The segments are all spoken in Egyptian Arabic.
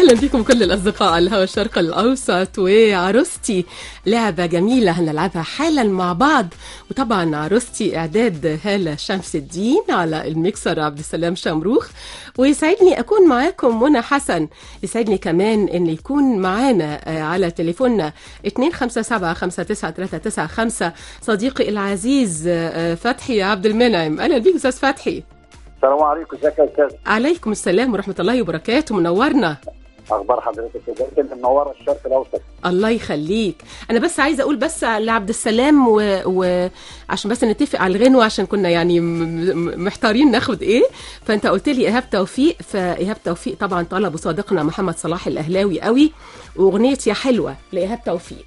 اهلا بكم كل الاصدقاء على الهواء الشرق الاوسط وعروستي لعبه جميله هنلعبها حالا مع بعض وطبعا عروستي اعداد هاله شمس الدين على الميكسر عبد السلام شمروخ ويسعدني اكون معاكم منى حسن يسعدني كمان ان يكون معانا آه، على تليفوننا 257 صديقي العزيز آه، فتحي عبد المنعم اهلا بيك استاذ فتحي السلام عليكم ازيك يا استاذ عليكم السلام ورحمه الله وبركاته منورنا اخبار حضرتك ازيك انت منوره الشرق الاوسط الله يخليك انا بس عايزه اقول بس لعبد السلام و... و... عشان بس نتفق على الغنوه عشان كنا يعني م... م- محتارين ناخد ايه فانت قلت لي ايهاب توفيق فايهاب توفيق طبعا طلبه صديقنا محمد صلاح الاهلاوي قوي واغنيه يا حلوه لايهاب توفيق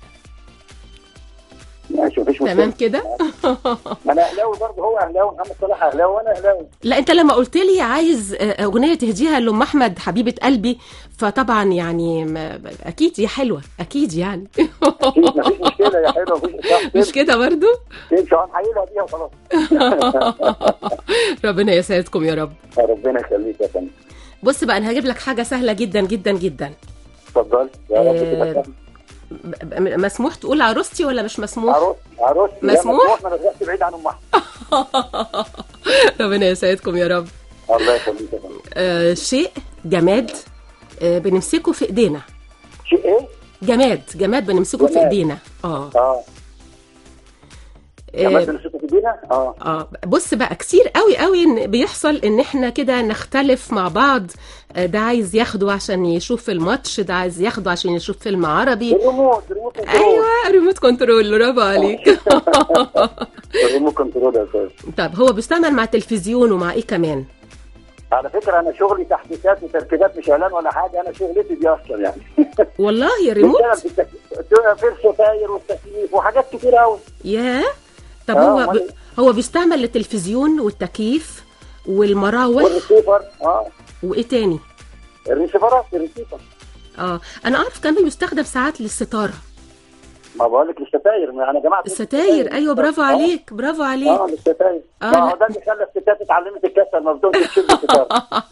ماشي مفيش تمام مشكله كده ما انا اهلاوي برضه هو اهلاوي محمد صلاح اهلاوي وانا اهلاوي لا انت لما قلت لي عايز آه، اغنيه تهديها لام احمد حبيبه قلبي فطبعا يعني ما- اكيد يا حلوه اكيد يعني اكيد مفيش مشكله يا حلو مفيش مش كده برضو ان شاء الله هنحيلها بيها وخلاص ربنا يسعدكم يا رب ربنا يخليك يا فندم بص بقى انا هجيب لك حاجه سهله جدا جدا جدا اتفضل يا رب آه، تبقى ب- ب- مسموح تقول عروستي ولا مش مسموح عروس عروس مسموح؟ ما انا رحت بعيد عن ام احمد ربنا يسعدكم يا رب الله يخليك يا فندم آه شيء جماد آه بنمسكه في ايدينا شيء ايه؟ جماد جماد بنمسكه في جماد. ايدينا اه اه كمان آه، بنشوفه في دينا اه اه بص بقى كتير قوي قوي ان بيحصل ان احنا كده نختلف مع بعض آه، ده عايز ياخده عشان يشوف الماتش ده عايز ياخده عشان يشوف فيلم عربي الريموت الريموت كنترول ايوه ريموت كنترول برافو عليك الريموت كنترول يا استاذ طب هو بيستعمل مع التلفزيون ومع ايه كمان على فكره انا شغلي تحديثات وتركيبات مش اعلان ولا حاجه انا شغلتي دي اصلا يعني والله يا ريموت بشتغل في التك- في الستاير والتكييف وحاجات كتير قوي يا طب آه، هو أمال ب... هو بيستعمل للتلفزيون والتكييف والمراوح والريسيفر اه وايه تاني الريسيفرات الريسيفر اه انا اعرف كمان بيستخدم ساعات للستاره ما بقول لك الستاير ما انا جماعه الستاير ايوه برافو آه. عليك برافو اه عليك الستاير آه، ما هو لا. ده اللي خلى الستات اتعلمت الكسل ما بدون تشد الستار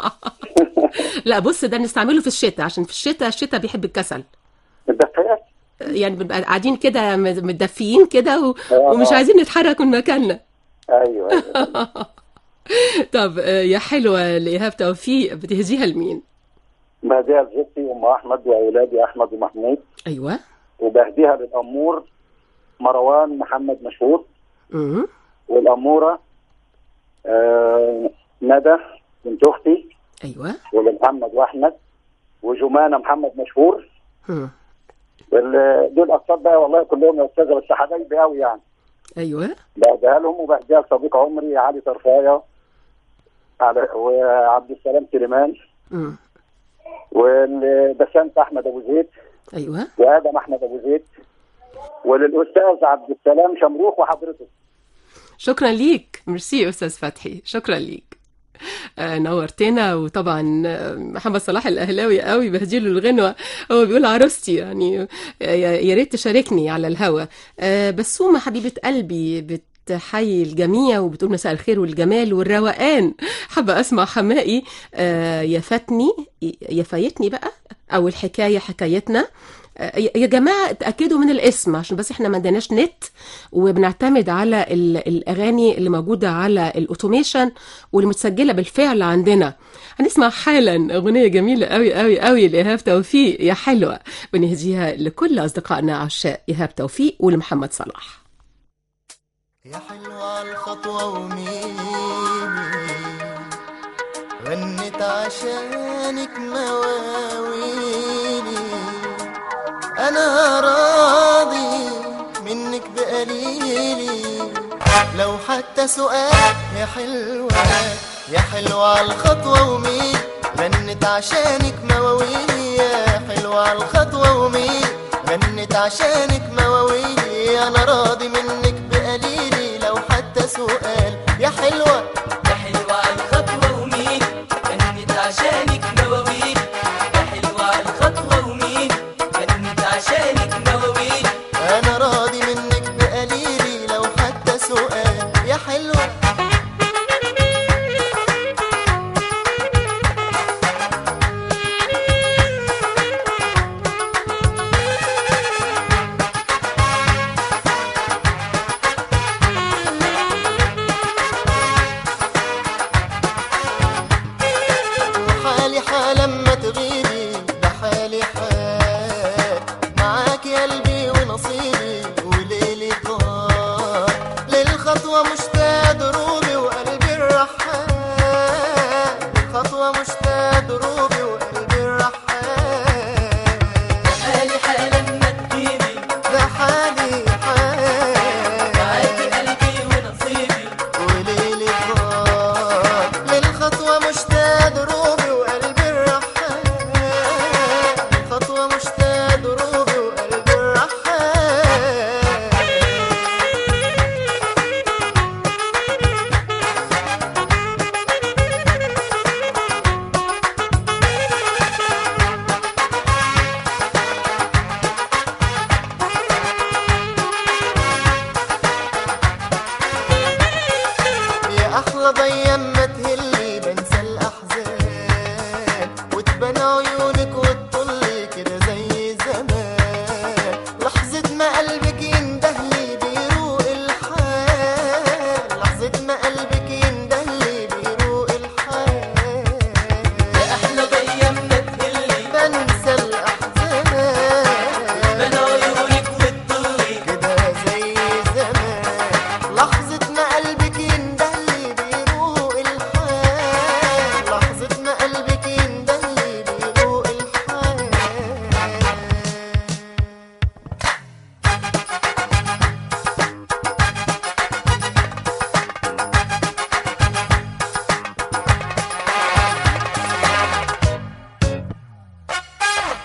لا بص ده نستعمله في الشتاء عشان في الشتاء الشتاء بيحب الكسل الدفايات يعني بنبقى قاعدين كده م- متدفيين كده و... آه، ومش آه. عايزين نتحرك من مكاننا ايوه ايوه طب آه، يا حلوه لايهاب توفيق بتهديها لمين بهديها لزوجتي ام احمد واولادي احمد ومحمود ايوه وبهديها للامور مروان محمد مشهور امم والاموره آه ندى بنت اختي ايوه ولمحمد واحمد وجمانه محمد مشهور مم. وال- دول اطفال بقى والله كلهم يا استاذه بس حبايبي قوي يعني ايوه بهديها لهم وبهديها لصديق عمري علي طرفايه على وعبد السلام سليمان مم. والبسنت احمد ابو زيد ايوه وادم احمد ابو زيد وللاستاذ عبد السلام شمروخ وحضرتك شكرا ليك ميرسي يا استاذ فتحي شكرا ليك آه، نورتنا وطبعا آه، محمد صلاح الاهلاوي قوي بهديله الغنوه هو بيقول عروستي يعني آه، يا يا ريت تشاركني على الهوا آه، بسومه حبيبه قلبي بتحيي الجميع وبتقول مساء الخير والجمال والروقان حابه اسمع حمائي آه، يا فاتني يا فايتني بقى او الحكايه حكايتنا آه، يا جماعه اتاكدوا من الاسم عشان بس احنا ما عندناش نت وبنعتمد على ال- الاغاني اللي موجوده على الاوتوميشن واللي متسجله بالفعل عندنا هنسمع حالا اغنيه جميله قوي قوي قوي لايهاب توفيق يا حلوه بنهديها لكل اصدقائنا عشاق ايهاب توفيق ولمحمد صلاح يا حلوة الخطوة وميلي غنت عشانك مواويلي أنا راضي منك بقليلي لو حتى سؤال يا حلوة يا حلوة الخطوة وميل غنت عشانك مواويلي يا حلوة الخطوة وميل غنت عشانك مواويلي أنا راضي منك بقليلي لو حتى سؤال يا حلوة يا حلوة الخطوة ومين كانت عشانك مواويل يا حلوة الخطوة ومين كانت عشانك مواويل أنا راضي منك بقليلي لو حتى سؤال يا حلوة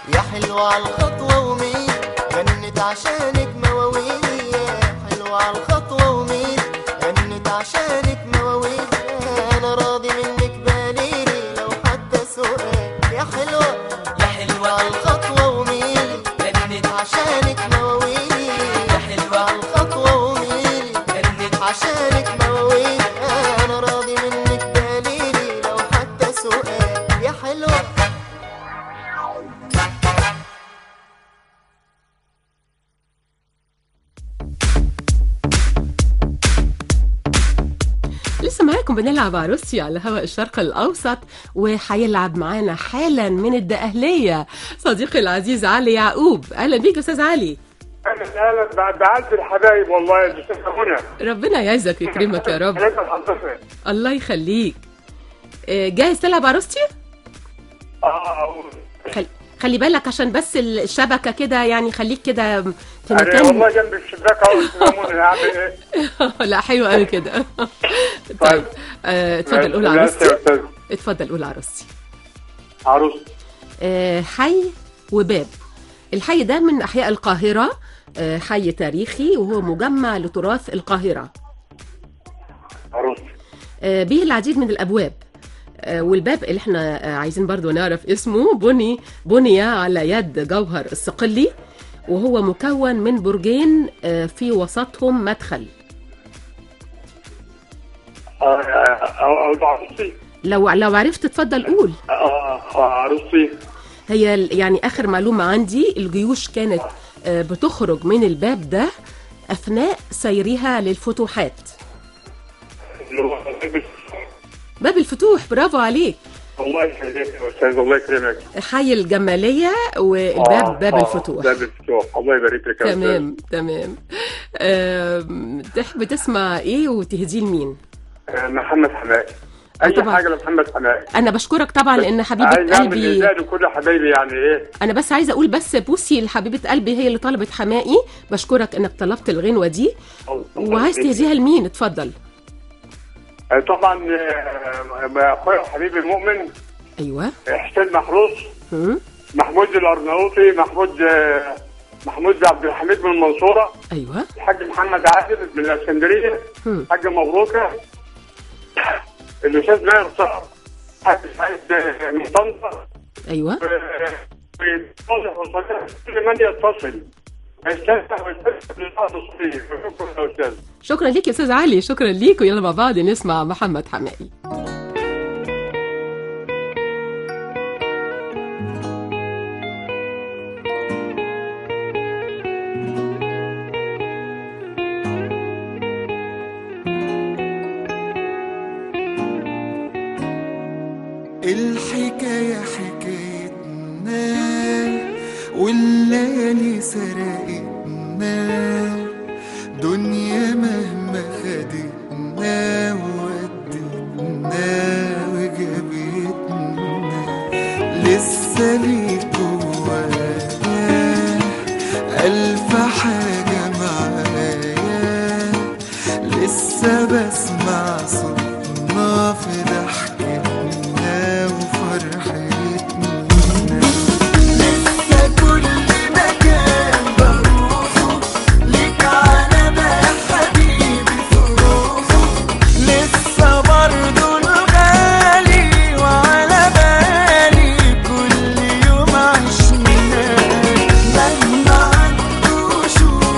يا حلوة على الخطوة ومين غنت عشانك مواويل يا حلوة على الخطوة ومين غنت عشانك مواويل انا راضي منك باليلي لو حتى سؤال يا حلوة يا حلوة على الخطوة ومين غنت عشانك مواويل يا حلوة على الخطوة ومين غنت عشانك مواويل انا راضي منك باليلي لو حتى سؤال يا حلوة لسه معاكم بنلعب عروستي على هواء الشرق الأوسط وهيلعب معانا حالا من الدقهلية صديقي العزيز علي يعقوب أهلا بيك يا أستاذ علي اهلا اهلا بعد بعلت الحبايب والله يا استاذ منى ربنا يعزك ويكرمك يا رب عليك الحضرتك الله يخليك آه، جاهز تلعب عروستي؟ اه خل... خلي بالك عشان بس الشبكة كده يعني خليك كده في انا مكان والله جنب الشباك اهو استاذ منى هعمل ايه؟ لا حلو قوي كده طيب آه، اتفضل قول لا، عروستي يا استاذ اتفضل قول عروستي عروس آه، حي وباب الحي ده من أحياء القاهرة آه، حي تاريخي وهو مجمع لتراث القاهرة عروس آه، به العديد من الأبواب آه، والباب اللي احنا آه، عايزين برضو نعرف اسمه بني بني على يد جوهر الصقلي وهو مكون من برجين آه، في وسطهم مدخل اه اه آه، عروسي لو لو عرفت تفضل قول اه آه، عروسي هي ال- يعني اخر معلومه عندي الجيوش كانت آه، بتخرج من الباب ده اثناء سيرها للفتوحات اللي هو باب الفتوح برافو عليك الله يخليك يا استاذ الله يكرمك حي الجماليه والباب آه، باب آه، الفتوح باب الفتوح الله يبارك لك يا أستاذ. تمام تمام آم، تحب تسمع ايه وتهديه لمين آه، محمد حماقي آه، اي طبعاً. حاجه لمحمد حماقي انا بشكرك طبعا لان حبيبه عايز اعمل قلبي اعداد وكل حبايبي يعني ايه انا بس عايزه اقول بس بوسي لحبيبه قلبي هي اللي طلبت حمائي بشكرك انك طلبت الغنوه دي وعايز تهديها لمين اتفضل آه، طبعا آه، اخويا حبيبي المؤمن ايوه حسين محروس هم؟ محمود الارناؤوطي محمود آه، محمود عبد الحميد من المنصوره ايوه الحاج محمد عادل من الاسكندريه هم. الحاج مبروكه الاستاذ ماهر صقر الحاج سعيد آه، من طنطا ايوه وصالح وصالح كل من يتصل يستمتع ويستمتع بالقعده الصغير شكرا يا استاذ شكرا ليك يا استاذ علي شكرا ليك ويلا مع بعض نسمع محمد حمائي الحكاية حكايتنا والليالي سرقتنا دنيا مهما خدتنا وودتنا وجابتنا لسه ليك جوايا ألف حاجة معايا لسه بسمع صوتنا في ضحكتنا وفرحتنا لسه كل مكان بروحه ليك على بال حبيبي في روحه لسه برضه الغالي وعلى بالي كل يوم عشنا مهما عدوا شهور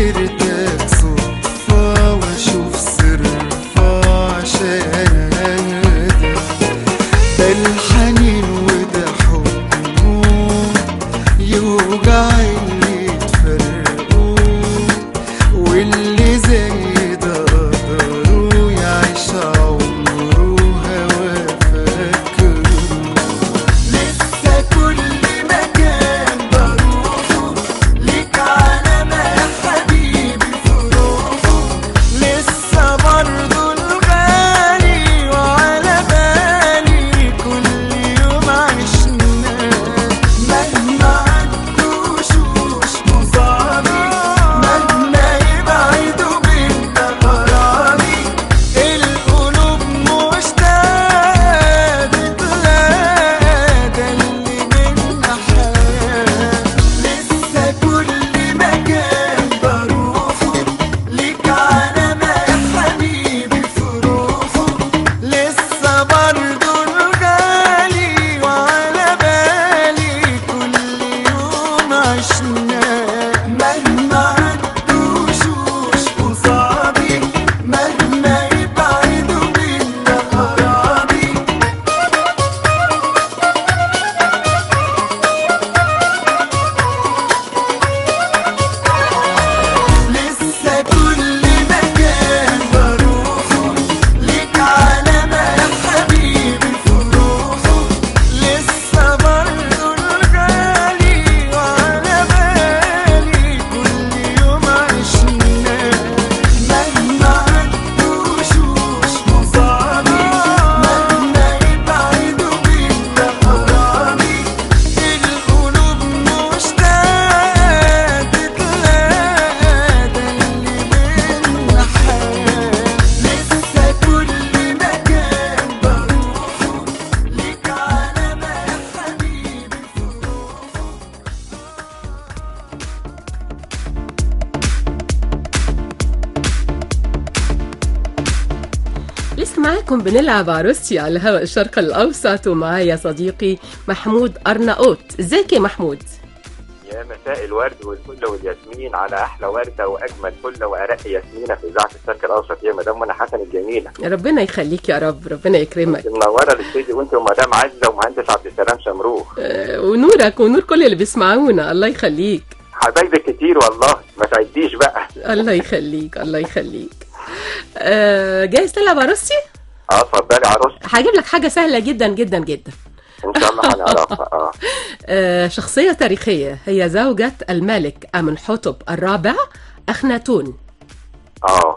سيرتك صدفة واشوف صرفة عشان اهدى ده الحنين وده حبه يوجع اللي يتفرقوا واللي زي ده قدروا يعيش عمره هوا فاكره لسه كل مكان بروحه ليك علامة يا حبيبي في روحه لسه برضه الغالي وعلى بالي كل يوم عشنا مهما عدوا وشوش مصابي مهما يبعدوا بينا غرامي القلوب مشتاقة تتلاقى ده اللي بينا حياة لسه كل مكان بروحه ليك علامة يا حبيبي في روحه لسه برضه الغالي وعلى بالي كل يوم عشناه مهما عدوا وشوش قصادي مهما يبعدوا بينا غرامي لسه كل مكان بروحه ليك علامة يا حبيبي في روحه لسه برضه الغالي وعلى بالي كل يوم عشناه مهما عدوا وشوش مصابي مهما يبعدوا بينا غرامي القلوب مشتاقة تتلاقى ده اللي بينا حياة لسه كل مكان بروحه ليك علامة يا حبيبي في روحه لسه معاكم بنلعب عروستي على هواء الشرق الأوسط ومعايا صديقي محمود أرناؤوط ازيك يا محمود؟ يا مساء الورد والفل والياسمين على احلى ورده واجمل فل وارق ياسمينه في اذاعه الشرق الاوسط يا مدام منى حسن الجميله ربنا يخليك يا رب ربنا يكرمك منوره الاستديو وانت ومدام عزه ومهندس عبد السلام شمروخ آه، ونورك ونور كل اللي بيسمعونا الله يخليك حبايبك كتير والله ما تعديش بقى الله يخليك الله يخليك آه، جاهز تلعب عروستي؟ اه اتفضلي عروستي هجيب لك حاجة سهلة جدا جدا جدا ان شاء الله هنعرفها اه آه، شخصية تاريخية هي زوجة الملك أمنحتب الرابع أخناتون اه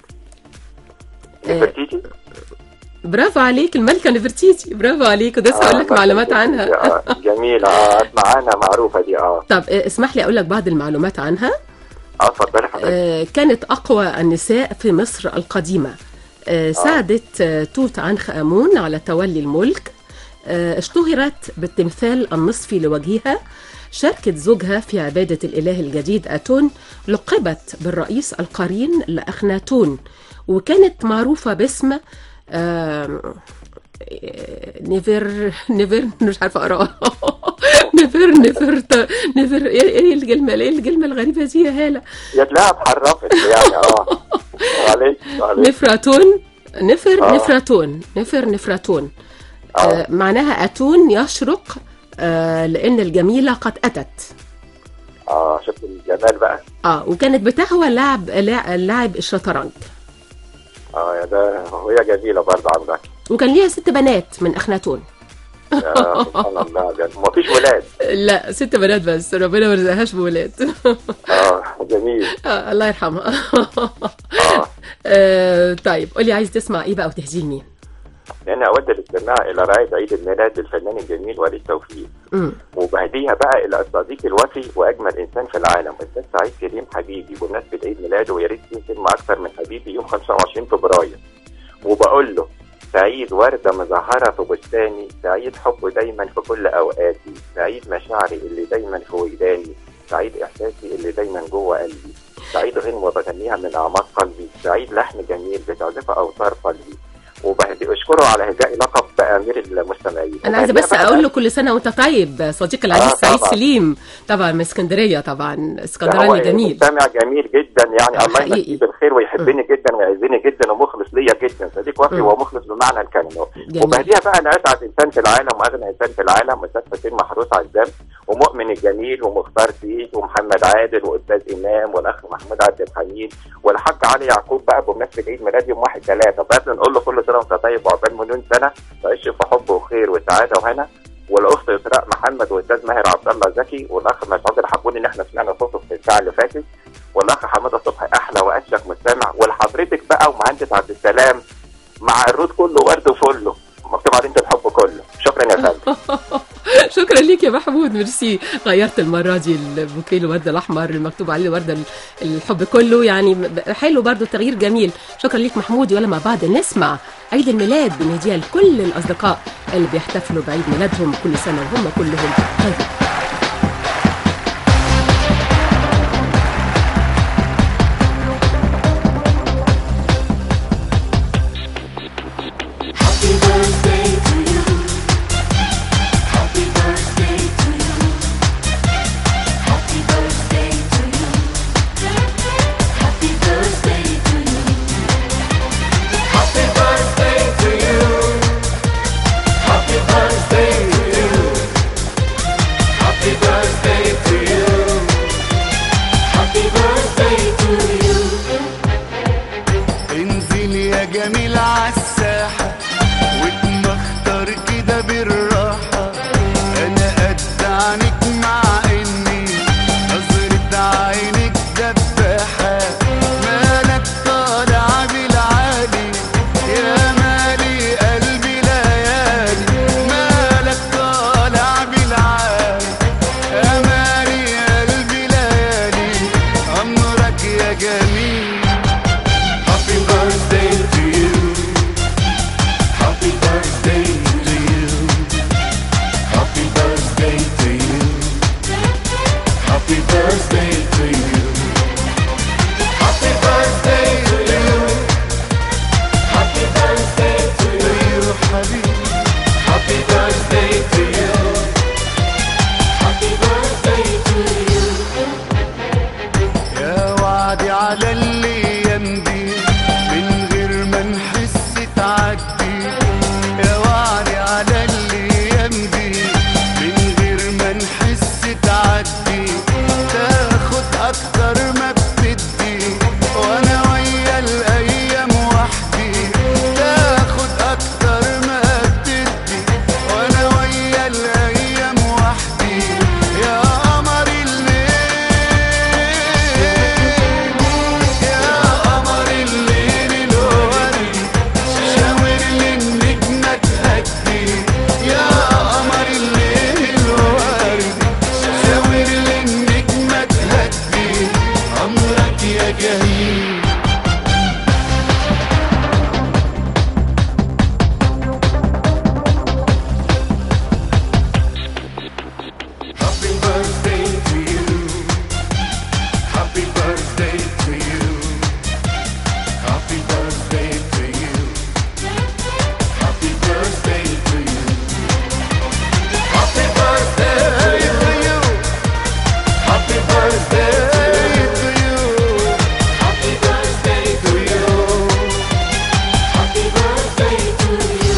نفرتيتي برافو عليك الملكة نفرتيتي برافو عليك وده هقول لك معلومات عنها آه جميلة اه اسمع عنها معروفة دي اه طب آه، اسمح لي أقول لك بعض المعلومات عنها اه اتفضلي حضرتك آه، كانت أقوى النساء في مصر القديمة آه، ساعدت آه، توت عنخ آمون على تولي الملك آه، اشتهرت بالتمثال النصفي لوجهها شاركت زوجها في عبادة الإله الجديد أتون لقبت بالرئيس القرين لأخناتون وكانت معروفة باسم آم، نيفر نيفر مش عارفه اقراها نيفر نيفر ت- نيفر ايه إيه الكلمه ايه الكلمه الغريبه دي يا هاله يا تلاقيها اتحرفت يعني اه معلش معلش نفراتون نفر آه. نفراتون نفر نفراتون اه آه معناها اتون يشرق آه لان الجميله قد اتت اه شفت الجمال بقى اه وكانت بتهوى لعب لع- لعب الشطرنج اه يا ده وهي جميلة برضه عندك وكان ليها ست بنات من اخناتون يا سبحان الله بجد مفيش ولاد لا ست بنات بس ربنا ما رزقهاش بولاد اه جميل آه الله يرحمها اه آه طيب قولي عايز تسمع ايه بقى وتهديه لمين؟ لان اود الاستماع الى رعايه عيد الميلاد للفنان الجميل وليد توفيق مم. وبهديها بقى الى الصديق الوفي واجمل انسان في العالم الاستاذ سعيد كريم حبيبي بمناسبه عيد ميلاده ويا ريت في كلمه اكثر من حبيبي يوم 25 فبراير وبقول له سعيد وردة مزهرة في بستاني سعيد حبه دايما في كل أوقاتي سعيد مشاعري اللي دايما في وجداني سعيد إحساسي اللي دايما جوه قلبي سعيد غنوة بغنيها من أعماق قلبي سعيد لحن جميل بتعزف أوتار قلبي وبهدي أشكره على هداء لقب بامير المستمعين انا عايزه وبعديها بس بقى- اقول له كل سنه وانت طيب صديقي العزيز آه، سعيد طبعاً. سليم طبعا من اسكندريه طبعا هو اسكندراني جميل مستمع جميل جدا يعني آه، الله حقيقي. يمسيه بالخير ويحبني جدا ويعزني جدا ومخلص ليا جدا صديق وفي مم. ومخلص بمعنى الكلمه جميل. وبعديها بقى انا اسعد انسان في العالم واغنى انسان في العالم استاذ حسين محروس عزام ومؤمن الجميل ومختار سيد ومحمد عادل واستاذ امام والاخ محمود عبد الحميد والحاج علي يعقوب بقى بمناسبه عيد ميلاد يوم 1 3 بس نقول له كل سنه وانت طيب وعقبال مليون سنه تعيش في حب وخير وسعاده وهنا والاخت اسراء محمد والاستاذ ماهر عبد الله زكي والاخ مسعود الحبوني اللي احنا سمعنا صوته في الساعه اللي فاتت والاخ حماده صبحي احلى واشيك مستمع ولحضرتك بقى ومهندس عبد السلام مع الرود كله ورد وفله مكتوب عليه انت الحب كله شكرا يا فندم شكرا ليك يا محمود ميرسي غيرت المره دي البوكيه الورد الاحمر المكتوب عليه الورد الحب كله يعني حلو برضو تغيير جميل شكرا ليك محمود ولا مع بعض نسمع عيد الميلاد بنهديها لكل الاصدقاء اللي بيحتفلوا بعيد ميلادهم كل سنه وهم كلهم طيب Happy birthday to you. Happy birthday to you. Happy birthday to you. Happy birthday to you. Happy birthday to you. Happy birthday to you. Happy birthday to you. Happy birthday to you. انزل يا جميل عالساحة واتمختر كده بالراحة انا قد عنك مع اني نظرة عينك دباحة مالك طالع بالعالي يا مالي قلبي ليالي مالك طالع بالعالي يا مالي قلبي ليالي عمرك يا جميل Happy birthday to you. Happy birthday to you. Happy birthday to you. Happy birthday to you. Happy birthday to you. Happy birthday to you, حبيبي. Happy birthday to you. Happy birthday to you. يا وعدي على الايام دي من غير ما نحس تعدي يا وعدي على الايام دي من غير ما نحس تعدي تاخد اكتر ما بتدي وانا ويا الايام وحدي تاخد اكتر ما بتدي وانا ويا الايام وحدي يا قمر الليل يا قمر الليل الورد شاور لي النجمة تهدي يا قمر الليل الورد شاور لي النجمة تهدي عمرك يا جميل Happy birthday to you. Happy birthday to you. Happy birthday to you. Happy birthday to you. Happy birthday to you. Happy birthday to you. Happy birthday to you. Happy birthday to you.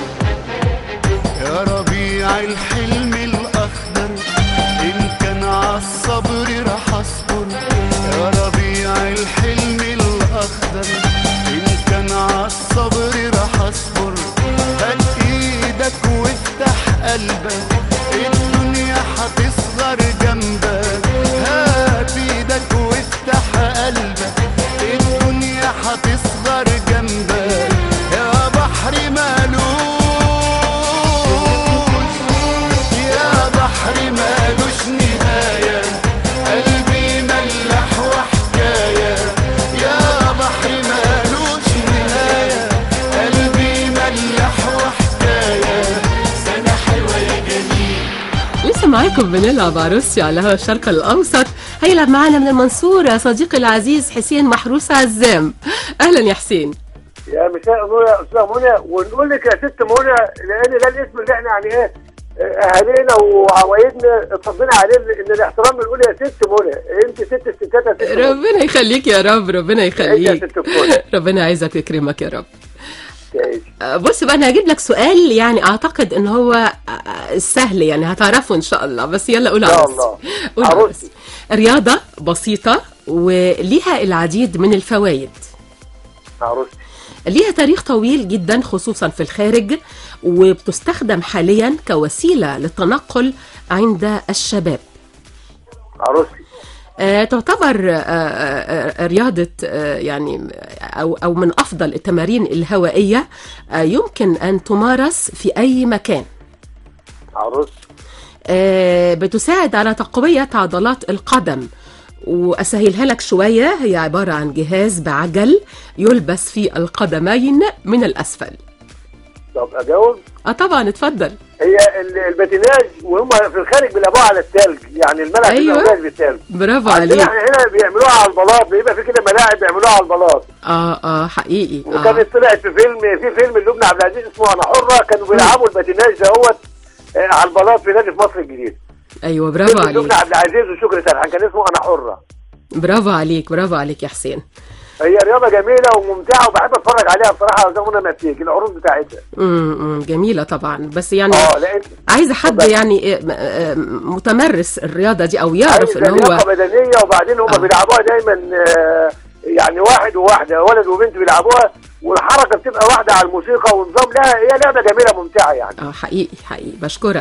يا ربيع الحلم الأخضر إن كان عالصبر رح أصبر يا ربيع الحلم الأخضر إن كان عالصبر رح أصبر هات إيدك وافتح قلبك الدنيا هتصغر جنبك هات إيدك وافتح قلبك الدنيا هتصغر جنبك يا بحر مالوش يا بحر مالوش نهاية قلبي ملح وحكاية يا بحر مالوش نهاية قلبي ملح وحكاية سنة حلوة يا جميل لسه معاكم بنلعب عروسي على هوا الشرق الاوسط هيلعب معانا من المنصوره صديقي العزيز حسين محروس عزام اهلا يا حسين يا مساء النور يا استاذه منى ونقول لك يا ست منى لان ده الاسم اللي احنا يعني ايه اهالينا وعوايدنا اتربينا عليه ان الاحترام بنقول يا ست منى انت ست الستات يا ست منى. ربنا يخليك يا رب ربنا انت يا يخليك ست الكل ربنا عايزك ويكرمك يا رب تعيش. آه، بص بقى انا هجيب لك سؤال يعني اعتقد ان هو آه، سهل يعني هتعرفه ان شاء الله بس يلا قول ان شاء عروستي الله قول عروستي. عروستي رياضة بسيطة وليها العديد من الفوائد عروستي ليها تاريخ طويل جدا خصوصا في الخارج وبتستخدم حاليا كوسيلة للتنقل عند الشباب عروستي آه، تعتبر آه، آه، آه، رياضة آه، يعني أو أو من أفضل التمارين الهوائية آه، يمكن أن تمارس في أي مكان عروستي آه، بتساعد على تقوية عضلات القدم وأسهلها لك شوية هي عبارة عن جهاز بعجل يلبس في القدمين من الأسفل طب اجاوب اه طبعا اتفضل هي ال- الباتيناج وهم في الخارج بيلعبوها على الثلج يعني الملعب أيوة. بيبقى مليان بالثلج برافو عندنا عليك احنا هنا بيعملوها على البلاط بيبقى في كده ملاعب بيعملوها على البلاط اه اه حقيقي اه وكانت طلعت في فيلم في فيلم لبنى عبد العزيز اسمه انا حره كانوا بيلعبوا الباتيناج دهوت آه، على البلاط في نادي في مصر الجديد ايوه برافو فيلم عليك لبنى عبد العزيز وشكري سرحان كان اسمه انا حره برافو عليك برافو عليك يا حسين هي رياضه جميله وممتعه وبحب اتفرج عليها بصراحه زي ما قلنا ما بتيجي العروض بتاعتها امم جميله طبعا بس يعني اه لان عايزه حد اتفضل. يعني آه، آه، متمرس الرياضه دي او يعرف عايزة ان لياقه هو بدنيه وبعدين هم آه. بيلعبوها دايما آه، يعني واحد وواحده ولد وبنت بيلعبوها والحركه بتبقى واحده على الموسيقى ونظام لا هي لعبه جميله ممتعه يعني اه حقيقي حقيقي بشكرك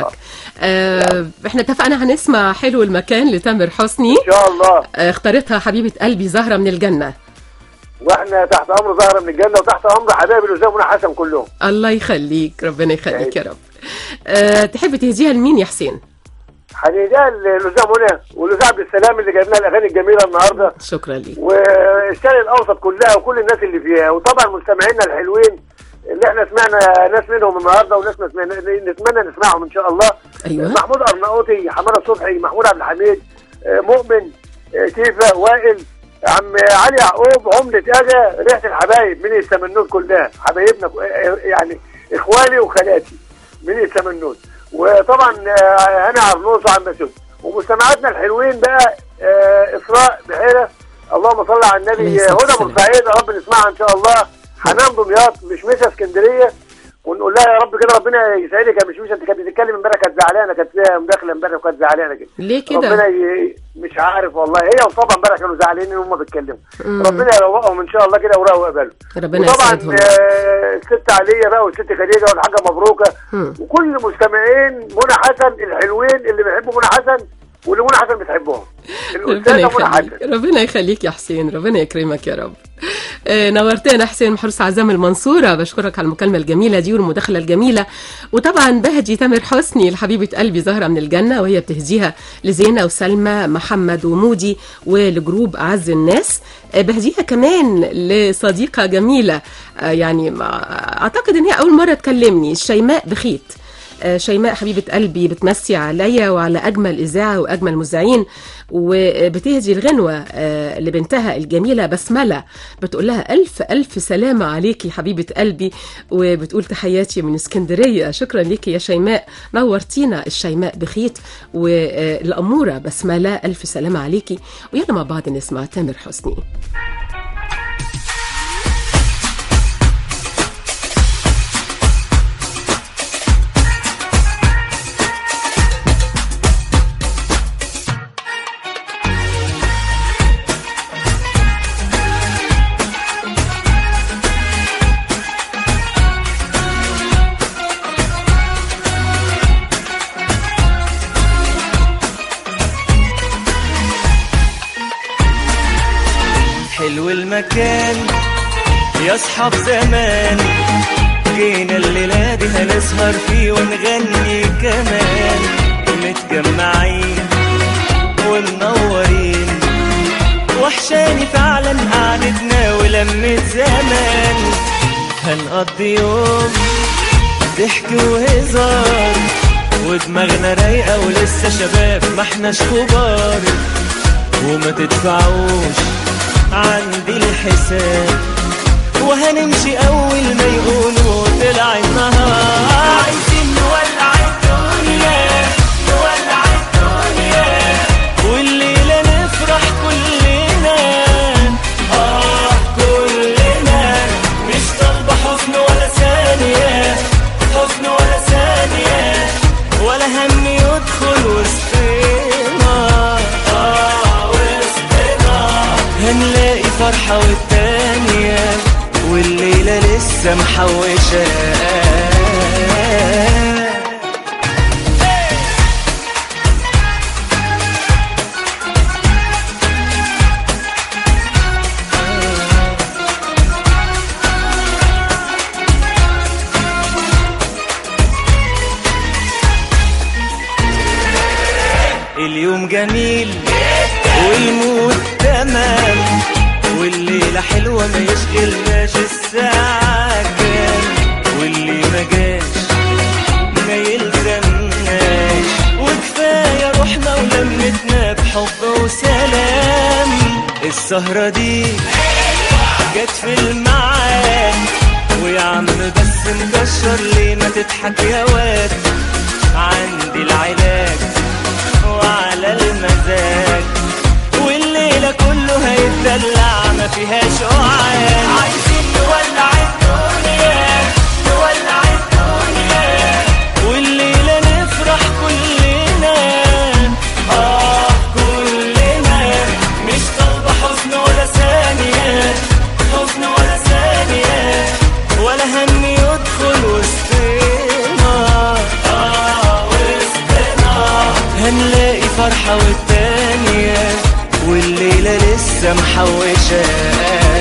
آه احنا اتفقنا هنسمع حلو المكان لتامر حسني ان شاء الله آه اختارتها حبيبه قلبي زهره من الجنه واحنا تحت امر زهره من الجنه وتحت امر حبايب الاستاذ منى حسن كلهم الله يخليك ربنا يخليك يا رب آه تحب تهديها لمين يا حسين هنهديها للاستاذ منى والاستاذ عبد السلام اللي جايب لنا الاغاني الجميله النهارده شكرا ليك والشرق الاوسط كلها وكل الناس اللي فيها وطبعا مستمعينا الحلوين اللي احنا سمعنا ناس منهم النهارده وناس ما سمعنا نتمنى نسمعهم ان شاء الله ايوه محمود ارناؤوطي حماده صبحي محمود عبد الحميد آه، مؤمن آه، تيفا وائل عم علي يعقوب عمدة اجا ريحه الحبايب من السمنود كلها حبايبنا ك- آه، يعني اخوالي وخالاتي من السمنود وطبعا آه، هنا عرنوس وعم مسعود ومستمعاتنا الحلوين بقى آه، اسراء بحيره اللهم صل على النبي عليه آه، الصلاة هدى والسلام. بورسعيد يا رب نسمعها ان شاء الله حنان دمياط مش مسا اسكندريه ونقول لها يا رب كده ربنا يسعدك يا مشمش انت كانت بتتكلم امبارح كانت زعلانه كانت فيها مداخله امبارح وكانت زعلانه كده ليه ربنا كده ي... مش عارف والله هي وطبعا امبارح كانوا زعلانين ان هم بيتكلموا مم. ربنا يروقهم ان شاء الله كده ويروق بالهم ربنا وطبعا يسعدهم آه، الست عليا بقى والست خديجه والحاجه مبروكه مم. وكل مستمعين منى حسن الحلوين اللي بيحبوا منى حسن واللي منى حسن بتحبهم ربنا الاستاذه منى حسن يخليك ربنا يخليك يا حسين ربنا يكرمك يا رب آه، نورتنا حسين محروس عزام المنصورة بشكرك على المكالمة الجميلة دي والمداخلة الجميلة وطبعا بهدي تامر حسني لحبيبة قلبي زهرة من الجنة وهي بتهديها لزينة وسلمى محمد ومودي ولجروب أعز الناس آه، بهديها كمان لصديقة جميلة آه، يعني ما- أعتقد إن هي أول مرة تكلمني شيماء بخيت آه، شيماء حبيبة قلبي بتمسي عليا وعلى أجمل إذاعة وأجمل مذيعين وبتهدي الغنوة آه، لبنتها الجميلة بسملة بتقول لها ألف ألف سلامة عليكي حبيبة قلبي وبتقول تحياتي من اسكندرية شكرا ليكي يا شيماء نورتينا الشيماء بخيت والأمورة بسملة ألف سلامة عليكي ويلا مع بعض نسمع تامر حسني حلو المكان يا اصحاب زمان جينا الليلة دي هنسهر فيه ونغني كمان متجمعين ومنورين وحشاني فعلا قعدتنا ولمة زمان هنقضي يوم ضحك وهزار ودماغنا رايقة ولسه شباب ما احناش كبار وما تدفعوش عندي الحساب وهنمشي اول ما يقولوا طلع النهار عايزين نولع الدنيا نولع الدنيا والليلة نفرح كلنا اه كلنا مش طالبة حزن ولا ثانية حزن ولا ثانية ولا هم يدخل وسطنا اه وسطنا هنلاقي فرحة والتانية والليلة لسه محوشة اليوم جميل والمود تمام والليلة حلوة ما يشغلناش الساعة كام واللي ما جاش ما يلزمناش وكفاية روحنا ولمتنا بحب وسلام السهرة دي جت في الميعاد ويا عم بس مكشر ليه ما تضحك يا واد عندي العلاج وعلى المزاج والليلة كله هيتدلع ما فيهاش قعاد عايزين نولع الدنيا نولع الدنيا والليلة نفرح كلنا اه كلنا مش طالبة حزن ولا ثانية حزن ولا ثانية ولا هم يدخل وسطنا اه وسطنا هنلاقي فرحة والتانية والليلة لسه محوشة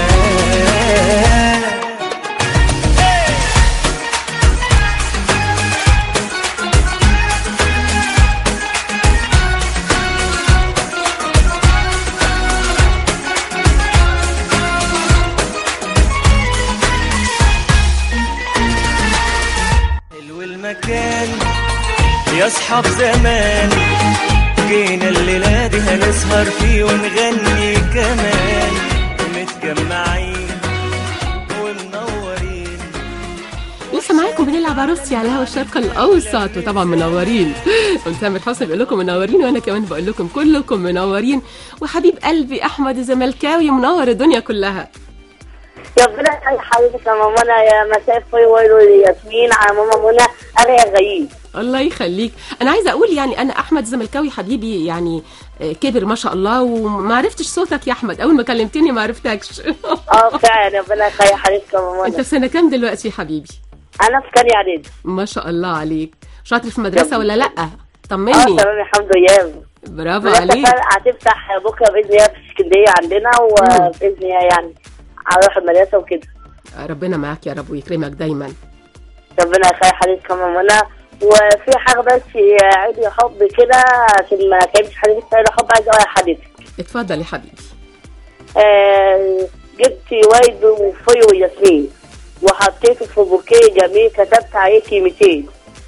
حلو المكان يا اصحاب زمان جينا الليلة دي هنسهر فيه ونغني كمان متجمعين ومنورين لسه معاكم بنلعب عروستي على هوا الشرق الاوسط وطبعا منورين وتامر حسني بيقول لكم منورين وانا كمان بقول لكم كلكم منورين وحبيب قلبي احمد الزملكاوي منور الدنيا كلها ربنا يخلي حضرتك يا ماما يا مساء الخير ويلو ياسمين على ماما منى انا يا غيب الله يخليك انا عايزه اقول يعني انا احمد الزملكاوي حبيبي يعني آه، كبر ما شاء الله وما عرفتش صوتك يا احمد اول ما كلمتني ما عرفتكش اه فعلا ربنا يخلي حضرتك يا ماما انت منى في سنه كام دلوقتي يا حبيبي انا في كان اعدادي ما شاء الله عليك شاطر في المدرسه ولا لا اه طمني تمام الحمد لله برافو لسه عليك فعلا هتفتح بكره باذن الله في اسكندريه عندنا وباذن الله يعني هروح المدرسه وكده ربنا معاك يا رب ويكرمك دايما ربنا يخلي حضرتك يا ماما منى وفي حاجه بس عيد حب كده عشان ما كانش حضرتك عيد حب عايز اقول لحضرتك اتفضل يا حبيبي آه، جبت ورد وفي وياسمين وحطيته في بوكيه جميل كتبت عليه كلمتين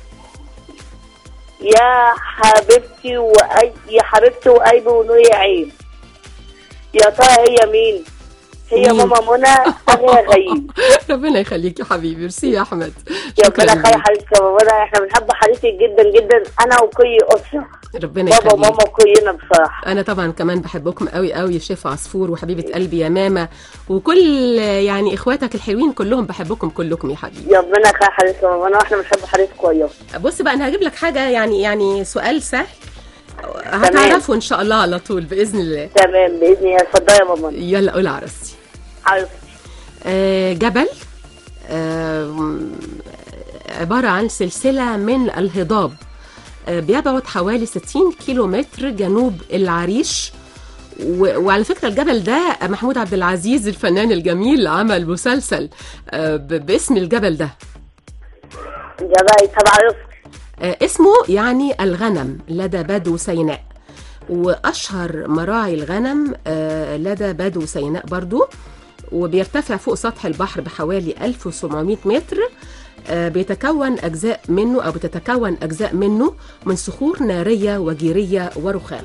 يا حبيبتي وأي يا حبيبتي وقلبي ونور يا عين يا ترى هي مين؟ هي مين؟ ماما منى انا غريب ربنا يخليك يا حبيبي ميرسي يا احمد يا شكرا ربنا يخلي ليك. حضرتك يا ماما منى احنا بنحب حضرتك جدا جدا انا وكل اسره ربنا بابا يخليك وماما وكلنا بصراحه انا طبعا كمان بحبكم قوي قوي شيف عصفور وحبيبه قلبي يا ماما وكل يعني اخواتك الحلوين كلهم بحبكم كلكم يا حبيبي يا ربنا يخلي حضرتك يا ماما منى واحنا بنحب حضرتك كويس بص بقى انا هجيب لك حاجه يعني يعني سؤال سهل هتعرفه ان شاء الله على طول باذن الله تمام باذن الله اتفضلي يا ماما منى يلا قول عرستي عرفتي آه، جبل آه، عبارة عن سلسلة من الهضاب آه، بيبعد حوالي 60 كيلو متر جنوب العريش و- وعلى فكرة الجبل ده محمود عبد العزيز الفنان الجميل عمل مسلسل آه، ب- باسم الجبل ده جبل طب عرفت آه، اسمه يعني الغنم لدى بدو سيناء وأشهر مراعي الغنم آه، لدى بدو سيناء برضو وبيرتفع فوق سطح البحر بحوالي 1700 متر آه، بيتكون أجزاء منه أو بتتكون أجزاء منه من صخور نارية وجيرية ورخام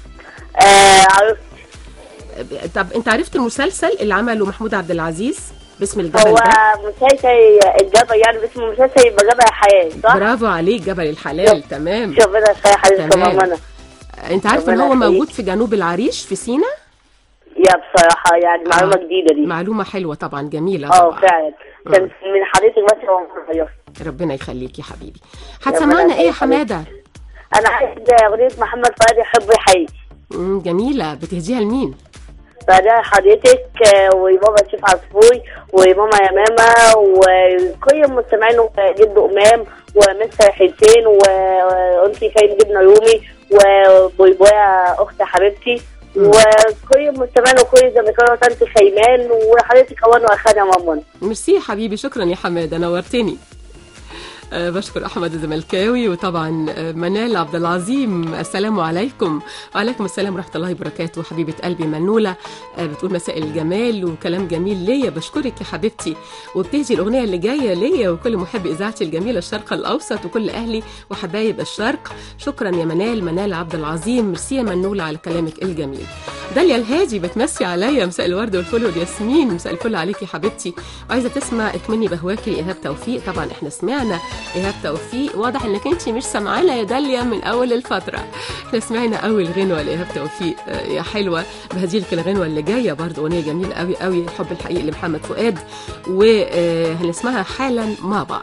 آه عرفت آه، طب أنت عرفت المسلسل اللي عمله محمود عبد العزيز؟ باسم الجبل هو ده مسلسل الجبل يعني باسمه مسلسل يبقى جبل الحياة صح؟ برافو عليك جبل الحلال تمام ربنا يخلي حضرتك تمام. ماما انت عارفه ان ربنا هو يخليك. موجود في جنوب العريش في سينا يا بصراحة يعني معلومة جديدة دي معلومه حلوه طبعا جميله اه طبعا فعلا كان من حضرتك بس هو مغير ربنا يخليك يا حبيبي ربنا هتسمعنا ايه يا يخليك. حماده أنا عايز أغنية محمد فؤاد يحب يحيي مم، جميله بتهديها لمين بعدها حضرتك آه، وماما شيف عصفوري وماما يا ماما وكل المستمعين جد أمام ومستر حسين وأنتي كريم جبنة رومي وبويبويا أخت حبيبتي وكل المستمعين وكل زميلاتي وطنط خيمان وحضرتك كمان وأخانا ماما ميرسي يا حبيبي شكرا يا حماده نورتني أه بشكر احمد الزملكاوي وطبعا آه، منال عبد العظيم السلام عليكم وعليكم السلام ورحمه الله وبركاته حبيبه قلبي منوله أه بتقول مساء الجمال وكلام جميل ليا بشكرك يا حبيبتي وبتهدي الاغنيه اللي جايه ليا وكل محب اذاعتي الجميله الشرق الاوسط وكل اهلي وحبايب الشرق شكرا يا منال منال عبد العظيم ميرسي يا منوله على كلامك الجميل داليا الهادي بتمسي عليا مساء الورد والفل والياسمين مساء الفل عليكي يا حبيبتي وعايزه تسمع اكمني بهواكي لايهاب توفيق طبعا احنا سمعنا ايهاب توفيق واضح انك انت مش سامعانا يا داليا من اول الفتره احنا سمعنا اول غنوه لايهاب توفيق آه، يا حلوه بهديلك الغنوه اللي جايه برضه اغنيه جميله قوي قوي الحب الحقيقي لمحمد فؤاد وهنسمعها حالا مع بعض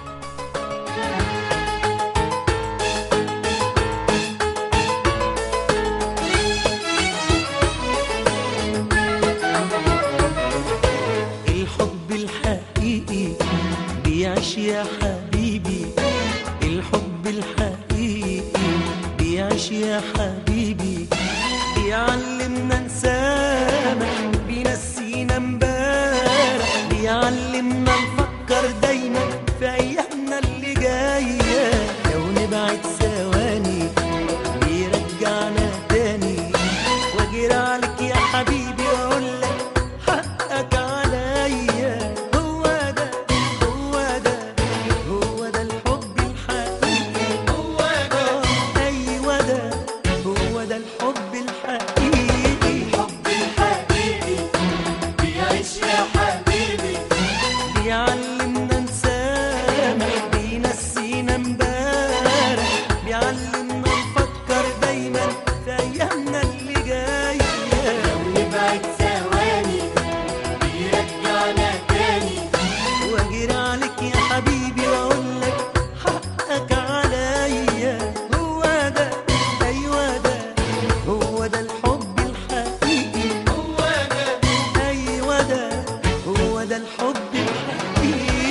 الحب الحقيقي بيعيش يا حبيبي الحب الحقيقي بيعيش يا حبيبي بيعلمنا نسامح بينسينا امبارح بيعلمنا نفكر دايما في ايامنا اللي جايه لو نبعد ثواني بيرجعنا تاني واجري عليك يا حبيبي واقول لك حقك عليا هو ده هو ده هو ده الحب الحقيقي هو ده ايوه ده هو ده الحب الحقيقي الحب الحقيقي بيعيش يا حبيبي بيعلمنا نسامح بينسينا امبارح بيعلمنا نفكر دايما في ايامنا اللي جايه لو نبعد ثواني بيرجعنا تاني واجري عليك يا حبيبي واقول لك حقك عليا هو ده ايوه ده هو ده الحب الحقيقي هو ده ايوه ده هو ده الحب الحقيقي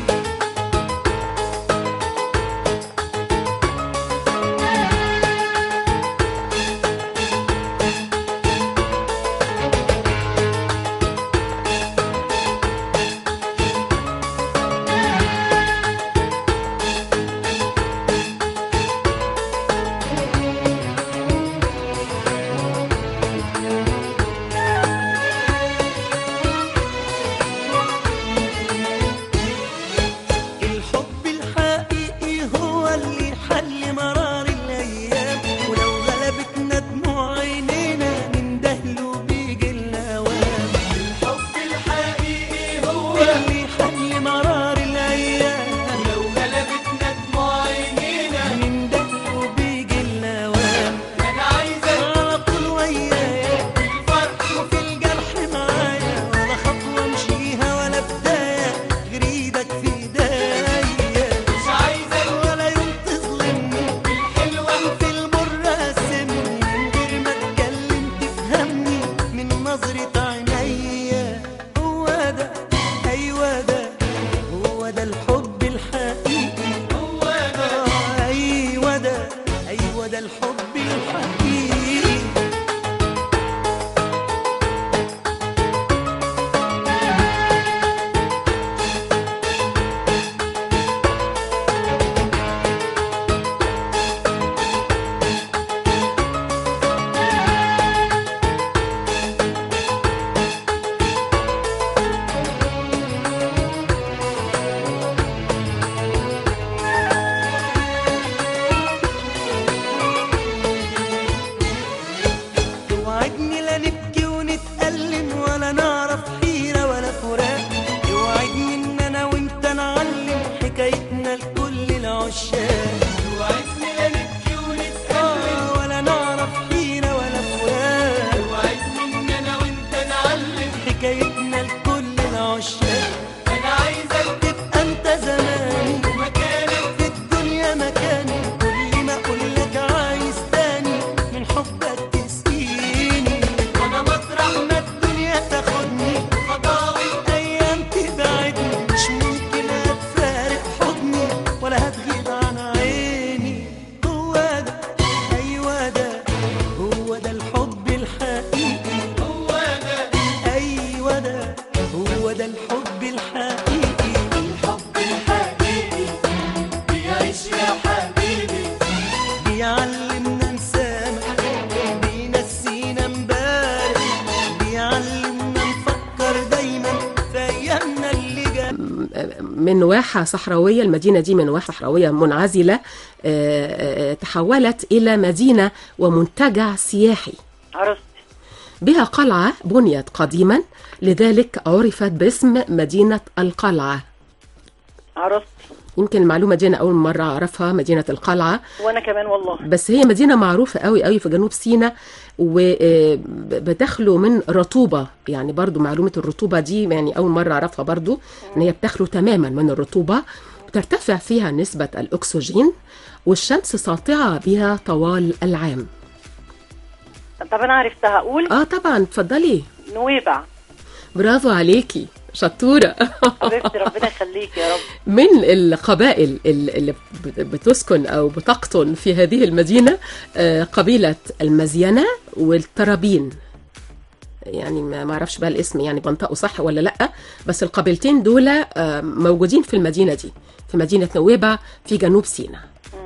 الحب الحقيقي هو اللي حل مرار الايام ولو غلبتنا دموع عينينا نندهله بيجي الاوام الحب الحقيقي هو اللي حل مرار الايام ولو غلبتنا دموع عينينا نندهله بيجي الاوام انا عايزك على طول ويايا في الفرح وفي الجرح معايا ولا خطوه امشيها ولا بدايه غير ايدك في ايديا مش عايزك ولا يوم تظلمني في الحلوه وفي المر قسمني من غير ما اتكلم تفهمني من نظره عينيا هو ده ايوه ده هو ده الحب الحقيقي هو ده ايوه ده ايوه ده الحب الحقيقي من واحة صحراوية المدينة دي من واحة صحراوية منعزلة آه، آه، تحولت إلى مدينة ومنتجع سياحي عرفتي بها قلعة بنيت قديما لذلك عرفت باسم مدينة القلعة عرفتي يمكن المعلومة دي أنا أول مرة أعرفها مدينة القلعة وانا كمان والله بس هي مدينة معروفة قوي قوي في جنوب سيناء وبتخلو من رطوبة يعني برضو معلومة الرطوبة دي يعني أول مرة أعرفها برضو إن هي بتخلو تماما من الرطوبة بترتفع فيها نسبة الأكسجين والشمس ساطعة بها طوال العام طب انا عرفتها اقول اه طبعا اتفضلي نويبع برافو عليكي شطورة حبيبتي ربنا يخليك يا رب من القبائل ال- اللي بت- بتسكن أو بتقطن في هذه المدينة آه، قبيلة المزينة والترابين يعني ما ما اعرفش بقى الاسم يعني بنطقه صح ولا لا بس القبيلتين دول آه، موجودين في المدينة دي في مدينة نويبع في جنوب سيناء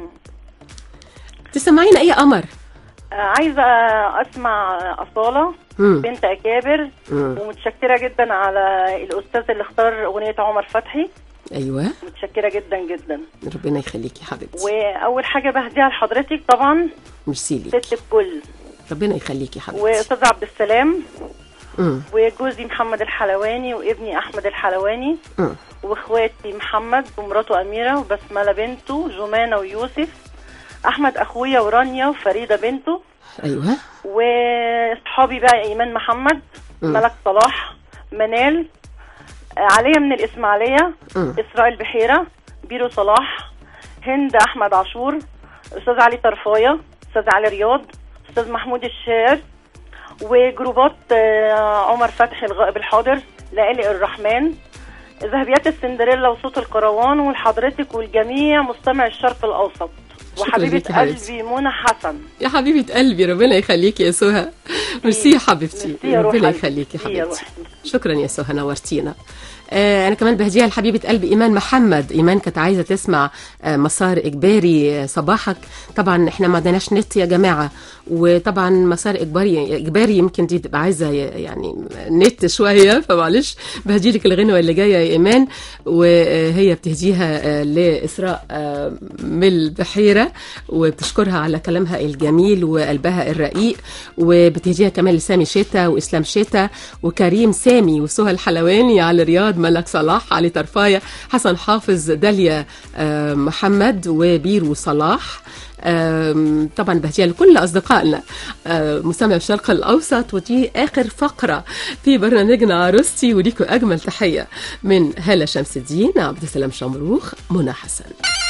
تسمعينا ايه يا قمر آه، عايزه اسمع اصاله مم. بنت اكابر مم. ومتشكره جدا على الاستاذ اللي اختار اغنيه عمر فتحي ايوه متشكره جدا جدا ربنا يخليكي حبيبتي واول حاجه بهديها لحضرتك طبعا ميرسي ليك ست الكل ربنا يخليكي حبيبتي واستاذ عبد السلام مم. وجوزي محمد الحلواني وابني احمد الحلواني مم. واخواتي محمد ومراته اميره وبسمله بنته جمانه ويوسف احمد اخويا ورانيا وفريده بنته ايوه واصحابي بقى ايمان محمد مم. ملك صلاح منال آه، عليا من الاسماعيليه مم. اسراء البحيره بيرو صلاح هند احمد عاشور استاذ علي طرفايه استاذ علي رياض استاذ محمود الشاعر وجروبات آه، عمر فتحي الغائب الحاضر لآلئ الرحمن ذهبيات السندريلا وصوت الكروان ولحضرتك والجميع مستمع الشرق الاوسط شكرا وحبيبه ليكي حبيبتي. قلبي منى حسن يا حبيبة قلبي ربنا يخليكي يا سهى ميرسي يا حبيبتي ميرسي يا روح ربنا قلبي. يخليكي ميرسي يا حبيبتي روح. شكرا يا سهى نورتينا آه انا كمان بهديها لحبيبه قلبي ايمان محمد ايمان كانت عايزه تسمع آه مسار اجباري آه، صباحك طبعا احنا ما عندناش نت يا جماعه وطبعا مسار اجباري اجباري يمكن دي تبقى عايزه يعني نت شويه فمعلش بهدي لك الغنوه اللي جايه يا ايمان وهي بتهديها آه، لاسراء آه، من البحيره وبتشكرها على كلامها الجميل وقلبها الرقيق وبتهديها كمان لسامي شتا واسلام شتا وكريم سامي وسهى الحلواني على رياض ملك صلاح علي طرفايه حسن حافظ داليا آه، محمد وبيرو صلاح آم، طبعا بهديها لكل اصدقائنا آه، مستمع الشرق الاوسط ودي اخر فقره في برنامجنا عروستي وليكم اجمل تحيه من هاله شمس الدين عبد السلام شمروخ منى حسن